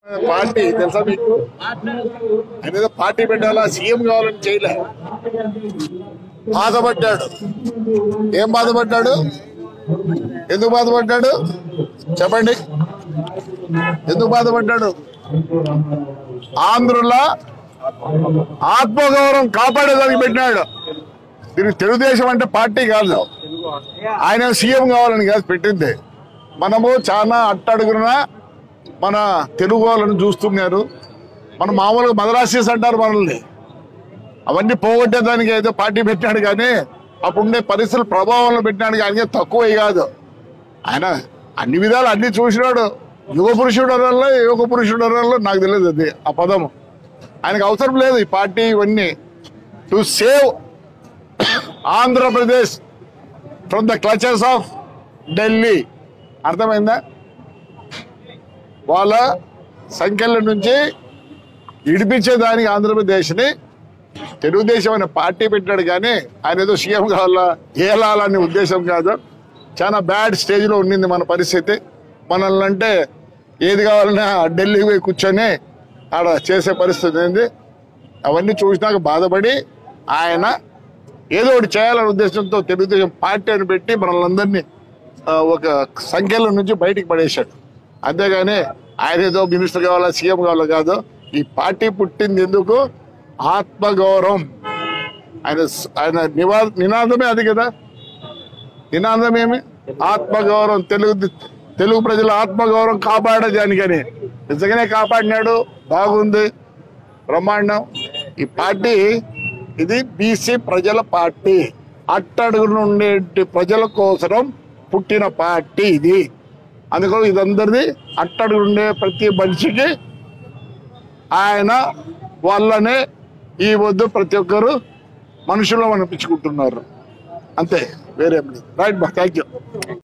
party తెలుసా మీకు ఆయన ఏదో పార్టీ పెట్టాలా సీఎం కావాలని చేయలే బాధపడ్డాడు ఏం బాధపడ్డాడు ఎందుకు బాధపడ్డాడు చెప్పండి ఎందుకు బాధపడ్డాడు ఆంధ్రుల ఆత్మగౌరవం కాపాడేదానికి పెట్టినాడు దీనికి తెలుగుదేశం అంటే పార్టీ కాదు ఆయన సీఎం కావాలని కాదు పెట్టింది మనము చాలా అట్టడుగున మన తెలుగు వాళ్ళని చూస్తున్నారు మన మామూలుగా మదరాసీస్ అంటారు మనల్ని అవన్నీ పోగొట్టేదానికి ఏదో పార్టీ పెట్టినాడు కానీ అప్పుడు ఉండే పరిస్థితుల ప్రభావంలో పెట్టినాడు కానీ తక్కువ కాదు ఆయన అన్ని విధాలు అన్ని చూసినాడు యుగ పురుషుడు అనల్లో యుగ పురుషుడు అనల్లో నాకు తెలియదు అది ఆ పదము ఆయనకు అవసరం లేదు ఈ పార్టీ ఇవన్నీ to save Andhra Pradesh from the clutches of Delhi అర్థమైందా వాళ్ళ సంఖ్యల నుంచి ఇడిపించేదానికి ఆంధ్రప్రదేశ్ని తెలుగుదేశం అనే పార్టీ పెట్టాడు కానీ ఆయన ఏదో సీఎం కావాలా ఏలాలనే ఉద్దేశం కాదు చాలా బ్యాడ్ స్టేజ్లో ఉండింది మన పరిస్థితి మనల్ని అంటే ఏది కావాలన్నా ఢిల్లీకి పోయి కూర్చొని ఆడ చేసే పరిస్థితి ఏంది అవన్నీ చూసినాక బాధపడి ఆయన ఏదో ఒకటి చేయాలనే ఉద్దేశంతో తెలుగుదేశం పార్టీ అని పెట్టి మనల్ని అందరినీ ఆ, ఒక సంఖ్యల నుంచి బయటికి పడేశాడు అంతేగాని ఆయన ఏదో మినిస్టర్ కావాలా సీఎం కావాలా కాదు ఈ పార్టీ పుట్టింది ఎందుకు ఆత్మగౌరవం ఆయన స- ఆయన నివా నినాదమే అది కదా నినాదం ఏమి ఆత్మగౌరవం తెలుగు తెలుగు ప్రజల ఆత్మగౌరవం కాపాడేదానికని నిజంగానే కాపాడినాడు బాగుంది బ్రహ్మాండం ఈ పార్టీ ఇది బీసీ ప్రజల పార్టీ అట్టడుగున ఉండే ప్రజల కోసం పుట్టిన పార్టీ ఇది అందుకని ఇదందరిది అట్టడుగు ఉండే ప్రతి మనిషికి ఆయన వల్లనే ఈ వద్దు ప్రతి ఒక్కరు మనుషులు అనిపించుకుంటున్నారు అంతే వేరే రైట్ బా థ్యాంక్ యూ